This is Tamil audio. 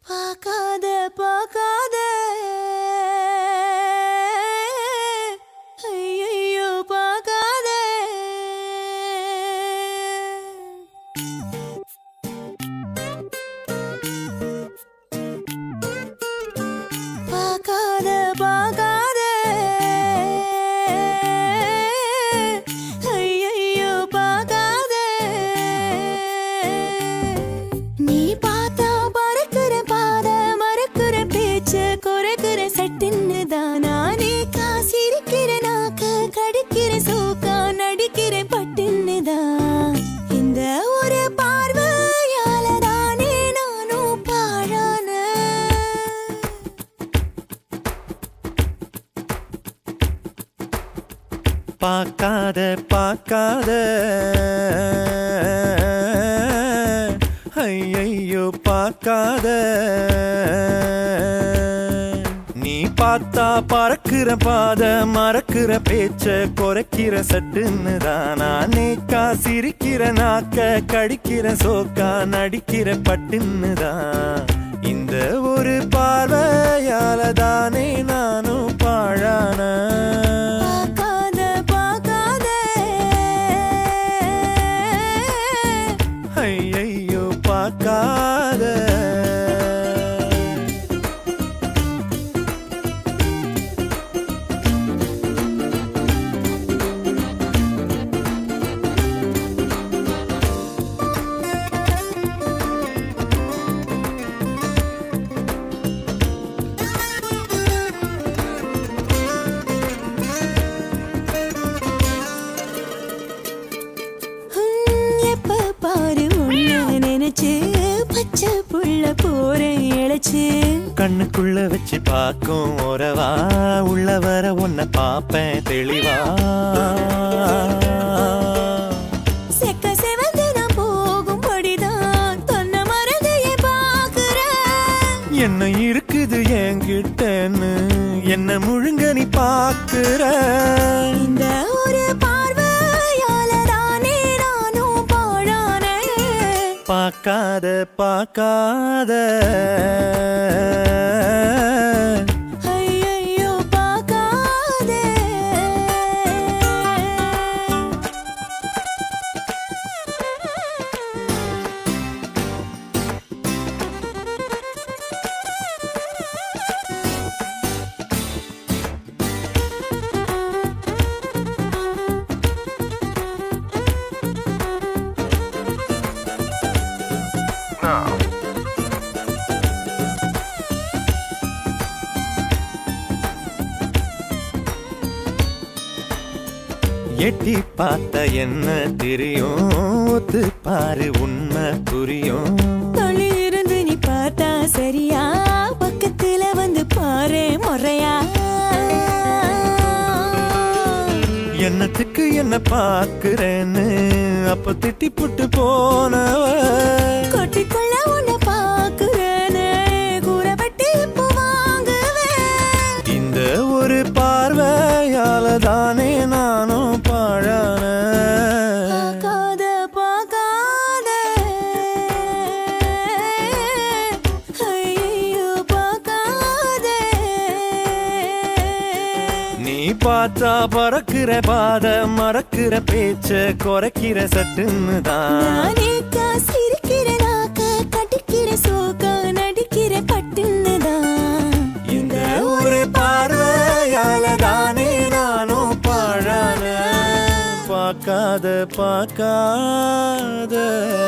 பார்க்காத பார்க்காத ஐயையோ பார்க்காத பார்க்காத பார்க்காத ஐயையோ பார்க்காத நீ பார்த்தா பறக்குற பாத மறக்குற பேச்சு குறைக்குற சட்டுன்னு தான் நானே காசிருக்கிற நாக்க கடிக்கிற சோக்கா நடிக்கிற பட்டுன்னு தான் இந்த ஒரு பார்வையால தானே நானும் பாழான பார்க்காத பார்க்காத ஐயையோ பார்க்காத நீ பார்த்தா பறக்கிற பாத மறக்கிற பேச்ச குறைக்கிற சட்டுன்னு தான் நானே காசிருக்கிற நாக்க கடிக்கிற சோக்கா நடிக்கிற பட்டுன்னு தான் இந்த ஒரு பார்வையால தானே நானும் பாழான பார்க்காத பார்க்காத ஐயையோ பார்க்காத ஹம், எப்ப பாரு உன்னை நினைச்சு பச்சை புள்ள போறேன் இழைச்சு கண்ணுக்குள்ள வச்சு பார்க்கும் உறவா உள்ள வர உன்னை பார்ப்பேன் தெளிவா செக்க செவந்து நான் போகும்படிதான் தொன்ன மறந்தையே பாக்குறேன் என்ன இருக்குது என்கிட்டன்னு என்ன முழுங்க நீ பார்க்கிற இந்த ஒரு பார்வையால தானே நானும் பாழானேன் பார்க்காத பார்க்காத ஐயையோ பார்க்காதே எட்டி பார்த்த என்ன தெரியும் ஒத்து பாரு உண்மை புரியும் தொழி இருந்து நீ பார்த்தா சரியா பக்கத்துல வந்து பாரு முறையா என்னத்துக்கு என்ன பாக்குறேன்னு அப்ப திட்டி புட்டு போனவ கொட்டிக்கொள்ள உன்னை பாக்குறேன்னு கூறப்பட்டு இப்போ வாங்குவேன் இந்த ஒரு பார்வையால தானே நானும் பாழான பார்க்காத பார்க்காத ஐயோ பார்க்காத நீ பார்த்தா பறக்கிற பாத மறக்கிற பேச்ச குறைக்கிற சட்டுன்னு தான் நானே காசிருக்கிற நாக்க கடிக்கிற சோக்கா நடிக்கிற பட்டுன்னுதான் இந்த ஒரு பார்வையால தானே நானும் பாழான பார்க்காத பார்க்காத